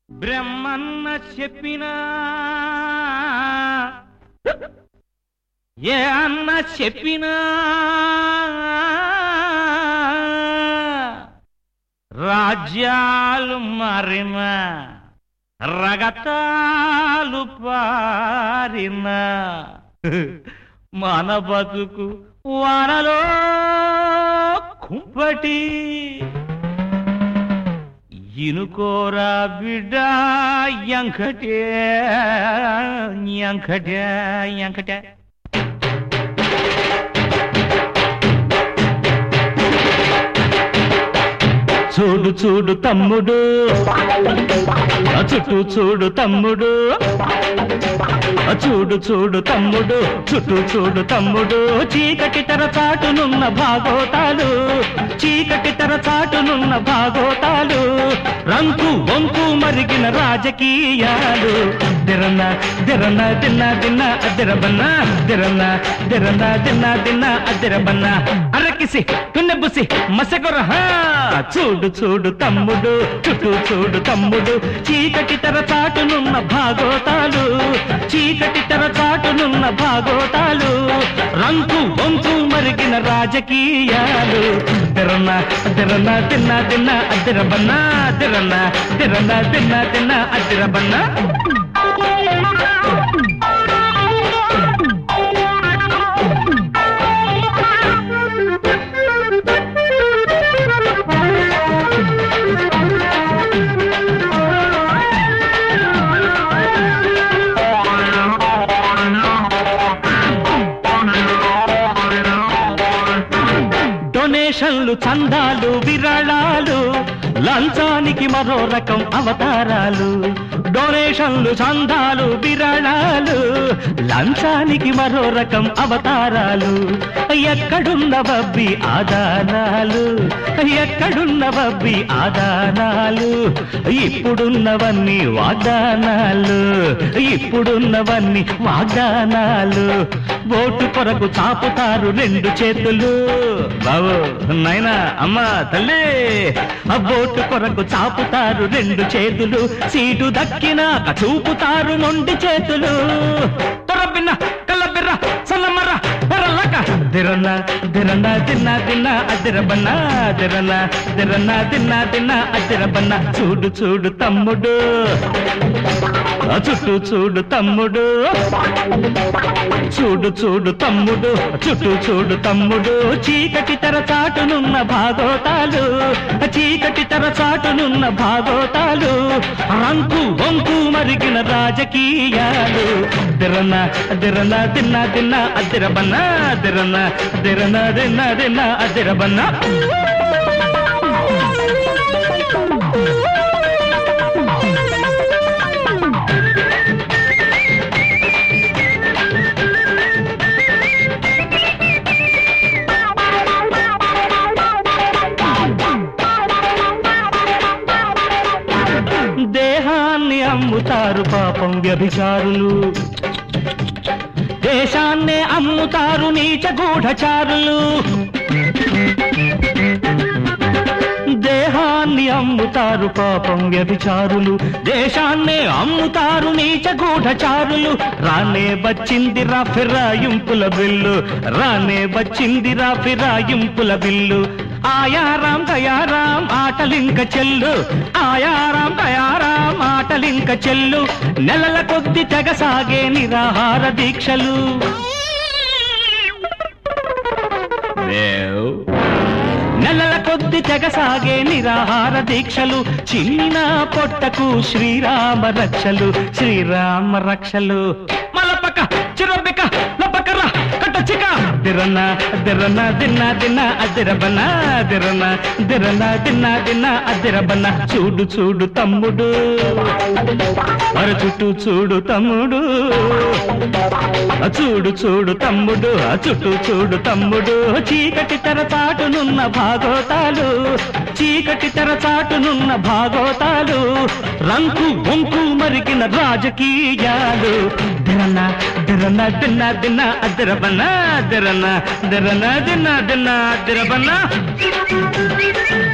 బ్రహ్మన్న చెప్పినా ఏ అన్న చెప్పినా రాజ్యాలు మారిన రగతాలు పారిన మన బతుకు వానలో కుంపటి ఇనుకోరా బిడ్డ ఎంకటే ఎంకటే ఎంకటే చూడు చూడు తమ్ముడు ఆ చుట్టూ చూడు తమ్ముడు ఆ చూడు చూడు తమ్ముడు చుట్టూ చూడు తమ్ముడు చీకటి తెర చాటునున్న భాగోతాలు చీకటి తెర చాటునున్న భాగోతాలు రంకు వంకు మరిగిన రాజకీయాలు దిరన్న దిరన్న దిన్న దిన్న అదిరబన్న దిరన్న దిరన్న దిన్న దిన్న అదిరబన్న అరకిసి తున్నెబుసి మసకొర హా! చూడు చూడు తమ్ముడు చుట్టూ చూడు తమ్ముడు చీకటి తెర చాటునున్న భాగోతాలు చీకటి తెర చాటునున్న భాగోతాలు రంకు వంకు మరిగిన రాజకీయాలు దిరన్న దిరన్న తిన్న తిన్న అదిరబన్న దిరన్న దిరన్న తిన్న తిన్న అదిరబన్న డొనేషన్లు చందాలు విరాళాలు లంచానికి మరో రకం అవతారాలు డొనేషన్లు చందాలు విరాళాలు లంచానికి మరో రకం అవతారాలు ఎక్కడున్న బబ్బి ఆదానాలు ఎక్కడున్న బబ్బి ఆదానాలు ఇప్పుడున్నవన్నీ వాగ్దానాలు ఇప్పుడున్నవన్నీ వాగ్దానాలు ఓటు కొరకు చాపుతారు రెండు చేతులు బాబు నాయనా అమ్మ తల్లి ఆ ఓటు కొరకు చాపుతారు రెండు చేతులు సీటు దక్కినాక చూపుతారు మొండి చేతులు తొరబిన్న కల్లబిర్ర సల్లమర్ర బెర్రలక దిరన్న దిరన్న తిన్న తిన్న అదిరబన్న దిరన్న దిరన్న తిన్న తిన్న అదిరబన్న చూడు చూడు తమ్ముడు ఆ చుట్టూ చూడు తమ్ముడు చూడు చూడు తమ్ముడు చుట్టూ చూడు తమ్ముడు చీకటి తెర చాటునున్న భాగోతాలు చీకటి తెర చాటునున్న భాగోతాలు రంకు వంకు మరిగిన రాజకీయాలు దిరన దిరన తిన్న తిన్న అదిరబన్న దిరన దిరన దిన్న దిన్న అదిరబన్న దేహాన్ని అమ్ముతారు పాపం వ్యభిచారులు దేశాన్నే అమ్ముతారు నీచ గూఢచారులు దేహాన్ని అమ్ముతారు పాపం వ్యభిచారులు దేశాన్నే అమ్ముతారు నీచ గూఢచారులు రానే వచ్చింది రా ఫిరాయింపుల బిల్లు రానే వచ్చింది రా ఫిరాయింపుల బిల్లు ఆయారాం దయారాం ఆటలింక చెల్లు ఆయారాం దయారాం ఆటలింక చెల్లు నెలల కొద్ది తెగసాగే నిరాహార దీక్షలు దేవ్ నెలల కొద్ది తెగసాగే నిరాహార దీక్షలు చిన్న పొట్టకు శ్రీరామ రక్షలు శ్రీరామ రక్షలు మలపక చిరబిక లపకర కట్టచిక దిరన దిరన దిన్న దిన్న అదిరబన దిరన దిరన దిన్న దిన్న అదిరబన చూడు చూడు తమ్ముడు మరి చుట్టూ చూడు తమ్ముడు ఆ చూడు చూడు తమ్ముడు ఆ చుట్టూ చూడు తమ్ముడు చీకటి తెర చాటునున్న భాగోతాలు చీకటి తెర చాటునున్న భాగోతాలు రంకు వంకు మరిగిన రాజకీయాలు దిరన దిరన దిన్న దిన్న అదిరబన్న దిరన దిరన దిన్న దిన్న అదిరబన్న